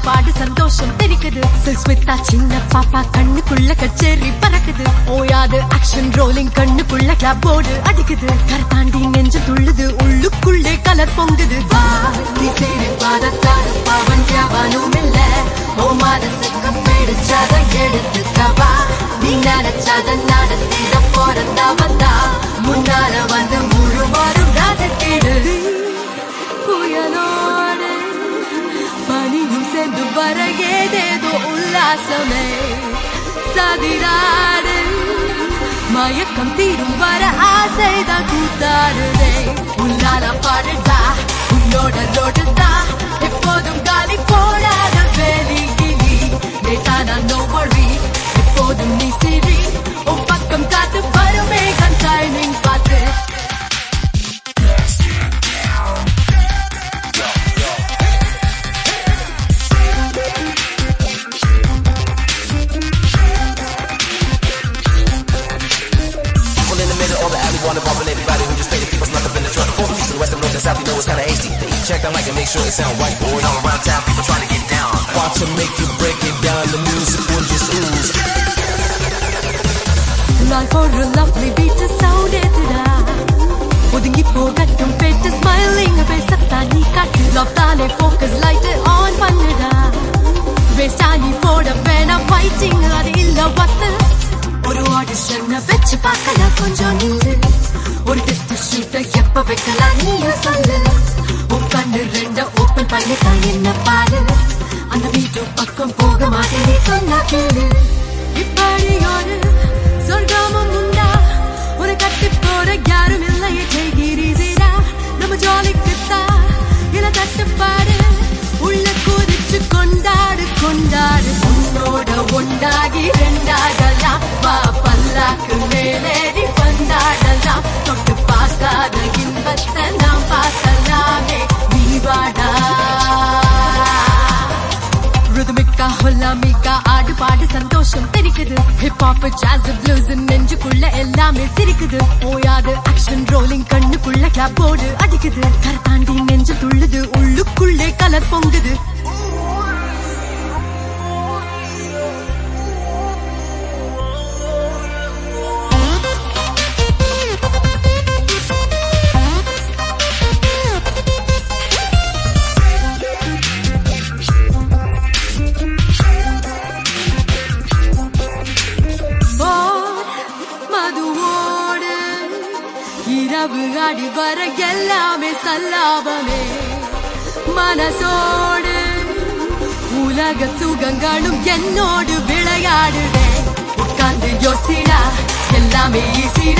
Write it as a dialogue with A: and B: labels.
A: பாடு சந்தோஷம் தெரிக்குது சுஸ்மிதா சின்ன பாப்பா கண்ணுக்குள்ள கச்சேரி பறக்குது ஓயாது ஆக்ஷன் ரோலிங் கண்ணுக்குள்ள கிளப் போர்டு அடிக்குது கரத்தாண்டி நெஞ்சு துள்ளுது உள்ளுக்குள்ளே கலர் பொங்குது வா நீ சேரி பாதத்தாரு பாவன் வியாபானும் இல்ல ஓ மனசுக்கு பிடிச்சத எடுத்துக்கவா நீ நினைச்சத நடத்திட போறதவதா முன்னால வந்து முழுவதும் ராஜக்கேடு புயலோடு பனியும் சேர்ந்து வர ஏதேதோ உல்லாசமே சதிராடு மயக்கம் தீரும் வர ஆசைதான் கூத்தாடுதே உன்னால பாடுதா உன்னோட ரோடுதா எப்போதும் காலி போடாத வேலிகிளி நேதானா நோ worry எப்போதும் நீ சிரி உன் பக்கம் காத்து வருமே கண் டைமிங் பார்த்து
B: People in the middle or the alley wanna bubble everybody who just pay the people's not up in the truck. From the east to the west, the north and south, you know it's kinda hasty. Check that mic and make sure it sound right, boy. All around town, people trying to get down. Watch them make you break it down. The music will just ooze.
A: நான் ஒரு lovely beat sound ஏத்துடா ஒதுங்கி போகட்டும் bat smiling பேசத்தா நீ காட்டு love தானே focus light on பண்ணுடா வேஸ்டா நீ போட வேணாம் ஃபைட்டிங் அது இல்ல வத்து ஒரு ஆடிஷன் வச்சு பார்க்கலாம் கொஞ்சம் நில்லு ஒரு டெஸ்ட் ஷூட்டை எப்ப வைக்கலாம் நீயும் சொல்லு உன் கண்ணு ரெண்ட ஓப்பன் பண்ணிட்டா என்ன பாரு அந்த வீட்டு பக்கம் போக மாட்டேன் நீ சொன்னா கேளு இப்படி ஒரு சொர்க்கமும் உண்டா ஒரு கட்டி போற யாரும் இல்லையே செய்கிறீரா நம்ம ஜாலிக்குத்தா இல தட்டுப்பாடு உள்ள குதிச்சு கொண்டாடு கொண்டாடு உன்னோட ஒண்டாகி ரெண்டாகலாம் வா பல்லாக்கு மேலேறி வந்தாடலாம் தொட்டு பார்க்காத இன்பத்தை நாம் பார்க்கலாமே நீ வாடா ரிதமிக்கா ஹொல்லாமிக்கா ஆடு பாடு சந்தோஷம் தெரிக்குது ஹிப் ஹாப் ஜாஸ் ப்ளூஸ் நெஞ்சுக்குள்ள எல்லாமே சிரிக்குது ஓயாது ஆக்ஷன் ரோலிங் கண்ணுக்குள்ள கிளப் போர்டு அடிக்குது கரத்தாண்டி நெஞ்சு துள்ளுது உள்ளுக்குள்ளே கலர் பொங்குது போர் மதுவோடு இரவு அடி வர எல்லாமே சல்லாபமே மனசோடு உலக சுகங்களும் என்னோடு விளையாடுதே உட்கார்ந்து யோசிடா எல்லாமே ஈஸி